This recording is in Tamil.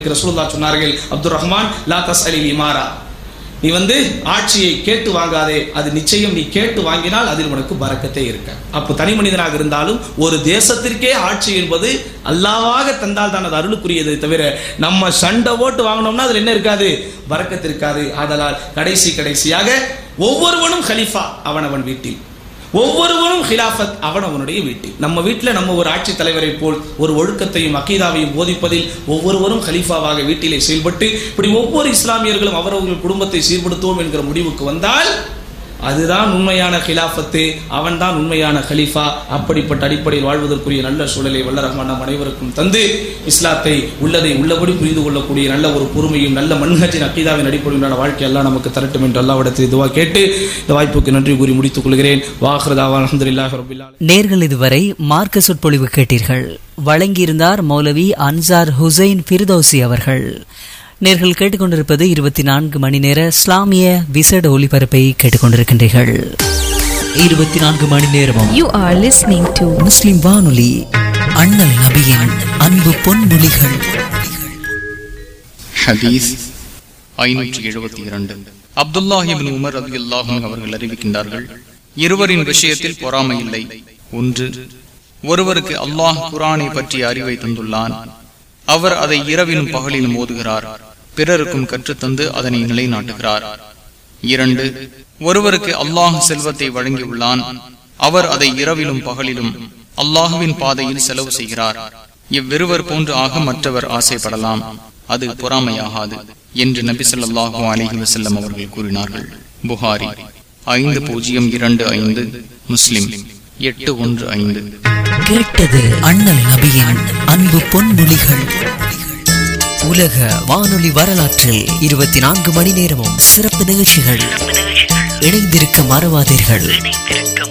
ரசூலுல்லாஹ் சொன்னார்கள் அப்துல் ரஹ்மான் லா தஸ் அலி இமாரா நீ வந்து ஆட்சியை கேட்டு வாங்காதே அது நிச்சயம் நீ கேட்டு வாங்கினால் அதில் உனக்கு பறக்கத்தே இருக்க அப்போ தனி மனிதனாக இருந்தாலும் ஒரு தேசத்திற்கே ஆட்சி என்பது அல்லாவாக தந்தால் தான் அது அருளுக்குரியதை தவிர நம்ம சண்டை ஓட்டு வாங்கினோம்னா அதில் என்ன இருக்காது பறக்கத்து இருக்காது ஆதலால் கடைசி கடைசியாக ஒவ்வொருவனும் ஹலிஃபா அவனவன் வீட்டில் ஒவ்வொருவரும் ஹிலாஃபத் அவன் அவனுடைய வீட்டில் நம்ம வீட்டில் நம்ம ஒரு ஆட்சி தலைவரை போல் ஒரு ஒழுக்கத்தையும் அக்கீதாவையும் போதிப்பதில் ஒவ்வொருவரும் ஹலீஃபாவாக வீட்டிலே செயல்பட்டு இப்படி ஒவ்வொரு இஸ்லாமியர்களும் அவரவர்கள் குடும்பத்தை சீர்படுத்துவோம் என்கிற முடிவுக்கு வந்தால் அதுதான் உண்மையான ஹிலாஃபத்து அவன்தான் உண்மையான ஹலீஃபா அப்படிப்பட்ட அடிப்படையில் வாழ்வதற்குரிய நல்ல சூழலை வல்ல ரஹ்மான் நம் அனைவருக்கும் தந்து இஸ்லாத்தை உள்ளதை உள்ளபடி புரிந்து கொள்ளக்கூடிய நல்ல ஒரு பொறுமையும் நல்ல மன்ஹஜின் அக்கீதாவின் அடிப்படையிலான வாழ்க்கை எல்லாம் நமக்கு தரட்டும் என்று அல்லாவிடத்தில் இதுவா கேட்டு இந்த வாய்ப்புக்கு நன்றி கூறி முடித்துக் கொள்கிறேன் வாஹ்ரதாவா அலமதுல்லாஹ் ரபில்லா நேர்கள் இதுவரை மார்க்க சொற்பொழிவு கேட்டீர்கள் வழங்கியிருந்தார் மௌலவி அன்சார் ஹுசைன் ஃபிர்தௌசி அவர்கள் நேர்கள் கேட்டுக்கொண்டிருப்பது இருபத்தி நான்கு மணி நேர இஸ்லாமிய விசேட ஒலிபரப்பை கேட்டுக்கொண்டிருக்கின்றீர்கள் இருபத்தி நான்கு மணி நேரமும் You are listening to முஸ்லிம் வானொலி அண்ணல் நபியின் அன்பு பொன்மொழிகள் ஹதீஸ் ஐநூற்றி எழுபத்தி இரண்டு அப்துல்லாஹிபின் உமர் ரதி அல்லாஹும் அவர்கள் அறிவிக்கின்றார்கள் இருவரின் விஷயத்தில் பொறாமை இல்லை ஒன்று ஒருவருக்கு அல்லாஹ் குரானை பற்றிய அறிவை தந்துள்ளான் அவர் அதை இரவிலும் பகலிலும் ஓதுகிறார் பிறருக்கும் கற்றுத்தந்து அதனை நிலைநாட்டுகிறார் இரண்டு ஒருவருக்கு அல்லாஹ் செல்வத்தை வழங்கியுள்ளான் அவர் அதை இரவிலும் பகலிலும் அல்லாஹுவின் பாதையில் செலவு செய்கிறார் இவ்விருவர் போன்று ஆக மற்றவர் ஆசைப்படலாம் அது பொறாமையாகாது என்று நபி ஸல்லல்லாஹு அலைஹி வஸல்லம் அவர்கள் கூறினார்கள் புகாரி ஐந்து பூஜ்ஜியம் இரண்டு ஐந்து முஸ்லிம் எட்டு ஒன்று ஐந்து கேட்டது அண்ணல் நபியின் அன்பு பொன்மொழிகள் உலக வானொலி வரலாற்றில் இருபத்தி நான்கு மணி நேரமும் சிறப்பு நிகழ்ச்சிகள் இணைந்திருக்க மறவாதீர்கள்